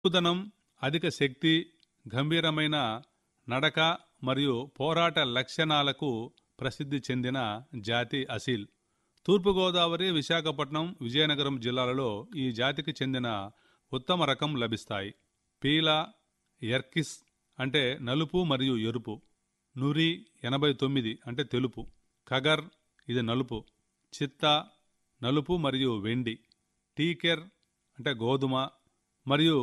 చురుకుదనం అధిక శక్తి గంభీరమైన నడక మరియు పోరాట లక్షణాలకు ప్రసిద్ధి చెందిన జాతి అసీల్ తూర్పుగోదావరి విశాఖపట్నం విజయనగరం జిల్లాలలో ఈ జాతికి చెందిన ఉత్తమ రకం లభిస్తాయి పీలా ఎర్కిస్ అంటే నలుపు మరియు ఎరుపు నురి ఎనభై తొమ్మిది అంటే తెలుపు కగర్ ఇది నలుపు చిత్తా నలుపు మరియు వెండి టీకెర్ అంటే గోధుమ మరియు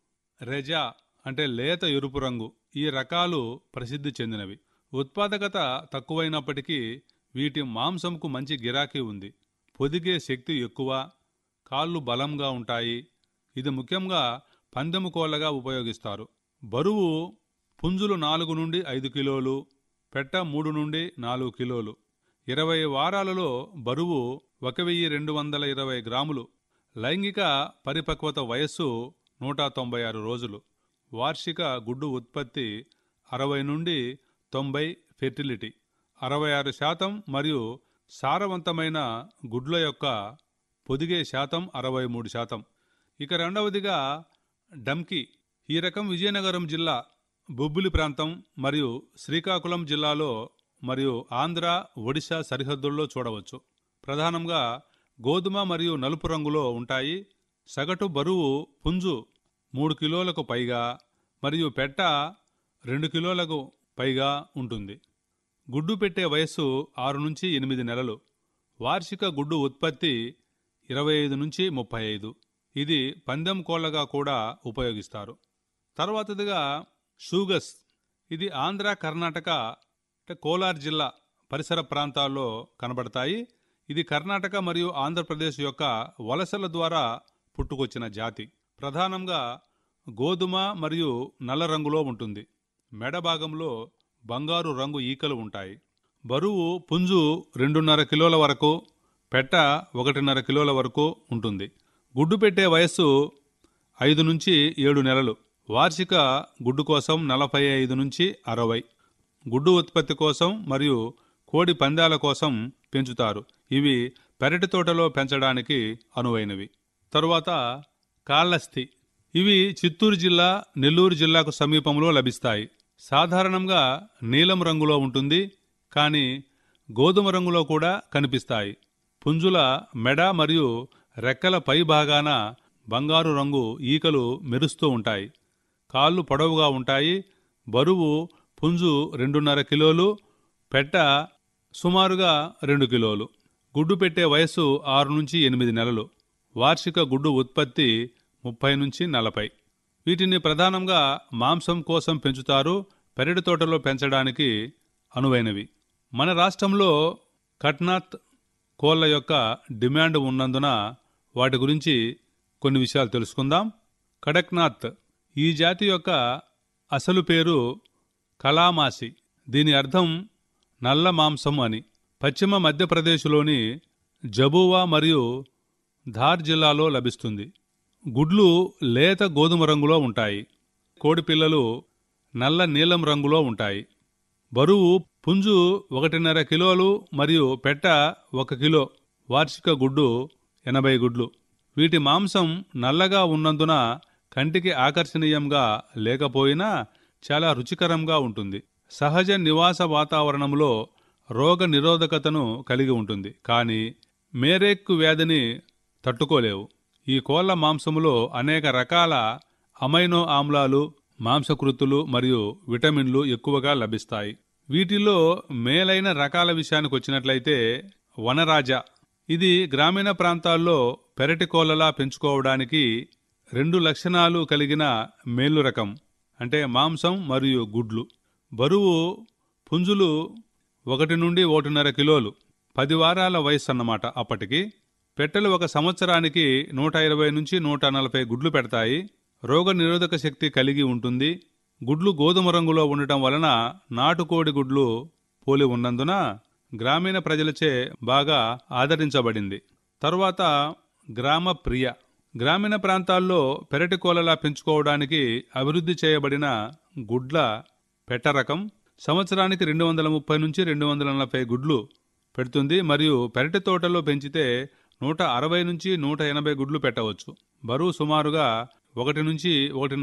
రెజా అంటే లేత ఎరుపు రంగు ఈ రకాలు ప్రసిద్ధి చెందినవి ఉత్పాదకత తక్కువైనప్పటికీ వీటి మాంసంకు మంచి గిరాకీ ఉంది పొదిగే శక్తి ఎక్కువ కాళ్ళు బలంగా ఉంటాయి ఇది ముఖ్యంగా పందెము కోళ్ళగా ఉపయోగిస్తారు బరువు పుంజులు నాలుగు నుండి ఐదు కిలోలు పెట్ట మూడు నుండి నాలుగు కిలోలు ఇరవై వారాలలో బరువు ఒక వెయ్యి రెండు వందల ఇరవై గ్రాములు లైంగిక పరిపక్వత వయస్సు నూట తొంభై ఆరు రోజులు వార్షిక గుడ్డు ఉత్పత్తి అరవై నుండి తొంభై ఫెర్టిలిటీ అరవై ఆరు శాతం మరియు సారవంతమైన గుడ్ల యొక్క పొదిగే శాతం అరవై మూడు శాతం ఇక రెండవదిగా డంకీ ఈ రకం విజయనగరం జిల్లా బొబ్బిలి ప్రాంతం మరియు శ్రీకాకుళం జిల్లాలో మరియు ఆంధ్ర ఒడిశా సరిహద్దుల్లో చూడవచ్చు ప్రధానంగా గోధుమ మరియు నలుపు రంగులో ఉంటాయి సగటు బరువు పుంజు మూడు కిలోలకు పైగా మరియు పెట్ట రెండు కిలోలకు పైగా ఉంటుంది గుడ్డు పెట్టే వయస్సు ఆరు నుంచి ఎనిమిది నెలలు వార్షిక గుడ్డు ఉత్పత్తి ఇరవై ఐదు నుంచి ముప్పై ఐదు ఇది పందెం కోళ్ళగా కూడా ఉపయోగిస్తారు తర్వాతదిగా షూగస్ ఇది ఆంధ్ర కర్ణాటక అంటే కోలార్ జిల్లా పరిసర ప్రాంతాల్లో కనబడతాయి ఇది కర్ణాటక మరియు ఆంధ్రప్రదేశ్ యొక్క వలసల ద్వారా పుట్టుకొచ్చిన జాతి ప్రధానంగా గోధుమ మరియు నల్ల రంగులో ఉంటుంది మెడ భాగంలో బంగారు రంగు ఈకలు ఉంటాయి బరువు పుంజు రెండున్నర కిలోల వరకు పెట్ట ఒకటిన్నర కిలోల వరకు ఉంటుంది గుడ్డు పెట్టే వయస్సు ఐదు నుంచి ఏడు నెలలు వార్షిక గుడ్డు కోసం నలభై ఐదు నుంచి అరవై గుడ్డు ఉత్పత్తి కోసం మరియు కోడి పందాల కోసం పెంచుతారు ఇవి పెరటి తోటలో పెంచడానికి అనువైనవి తరువాత కాళ్ళస్థి ఇవి చిత్తూరు జిల్లా నెల్లూరు జిల్లాకు సమీపంలో లభిస్తాయి సాధారణంగా నీలం రంగులో ఉంటుంది కానీ గోధుమ రంగులో కూడా కనిపిస్తాయి పుంజుల మెడ మరియు రెక్కల పై భాగాన బంగారు రంగు ఈకలు మెరుస్తూ ఉంటాయి కాళ్ళు పొడవుగా ఉంటాయి బరువు పుంజు రెండున్నర కిలోలు పెట్ట సుమారుగా రెండు కిలోలు గుడ్డు పెట్టే వయస్సు ఆరు నుంచి ఎనిమిది నెలలు వార్షిక గుడ్డు ఉత్పత్తి ముప్పై నుంచి నలభై వీటిని ప్రధానంగా మాంసం కోసం పెంచుతారు పెరటి తోటలో పెంచడానికి అనువైనవి మన రాష్ట్రంలో కట్నాత్ కోళ్ళ యొక్క డిమాండ్ ఉన్నందున వాటి గురించి కొన్ని విషయాలు తెలుసుకుందాం కడక్నాథ్ ఈ జాతి యొక్క అసలు పేరు కలామాసి దీని అర్థం నల్ల మాంసం అని పశ్చిమ మధ్యప్రదేశ్లోని జబువా మరియు ధార్ జిల్లాలో లభిస్తుంది గుడ్లు లేత గోధుమ రంగులో ఉంటాయి కోడిపిల్లలు నల్ల నీలం రంగులో ఉంటాయి బరువు పుంజు ఒకటిన్నర కిలోలు మరియు పెట్ట ఒక కిలో వార్షిక గుడ్డు ఎనభై గుడ్లు వీటి మాంసం నల్లగా ఉన్నందున కంటికి ఆకర్షణీయంగా లేకపోయినా చాలా రుచికరంగా ఉంటుంది సహజ నివాస వాతావరణంలో రోగ నిరోధకతను కలిగి ఉంటుంది కానీ మేరేక్కు వ్యాధిని తట్టుకోలేవు ఈ కోళ్ల మాంసములో అనేక రకాల అమైనో ఆమ్లాలు మాంసకృతులు మరియు విటమిన్లు ఎక్కువగా లభిస్తాయి వీటిలో మేలైన రకాల విషయానికి వచ్చినట్లయితే వనరాజ ఇది గ్రామీణ ప్రాంతాల్లో పెరటి కోళ్ళలా పెంచుకోవడానికి రెండు లక్షణాలు కలిగిన మేలు రకం అంటే మాంసం మరియు గుడ్లు బరువు పుంజులు ఒకటి నుండి ఒకటిన్నర కిలోలు పది వారాల వయసు అన్నమాట అప్పటికి పెట్టెలు ఒక సంవత్సరానికి నూట ఇరవై నుంచి నూట నలభై గుడ్లు పెడతాయి రోగ నిరోధక శక్తి కలిగి ఉంటుంది గుడ్లు గోధుమ రంగులో ఉండటం వలన నాటుకోడి గుడ్లు పోలి ఉన్నందున గ్రామీణ ప్రజలచే బాగా ఆదరించబడింది తరువాత గ్రామ ప్రియ గ్రామీణ ప్రాంతాల్లో పెరటి కోలలా పెంచుకోవడానికి అభివృద్ధి చేయబడిన గుడ్ల పెట్ట రకం సంవత్సరానికి రెండు వందల ముప్పై నుంచి రెండు వందల నలభై గుడ్లు పెడుతుంది మరియు పెరటి తోటలో పెంచితే నూట అరవై నుంచి నూట ఎనభై గుడ్లు పెట్టవచ్చు బరువు సుమారుగా ఒకటి నుంచి ఒకటి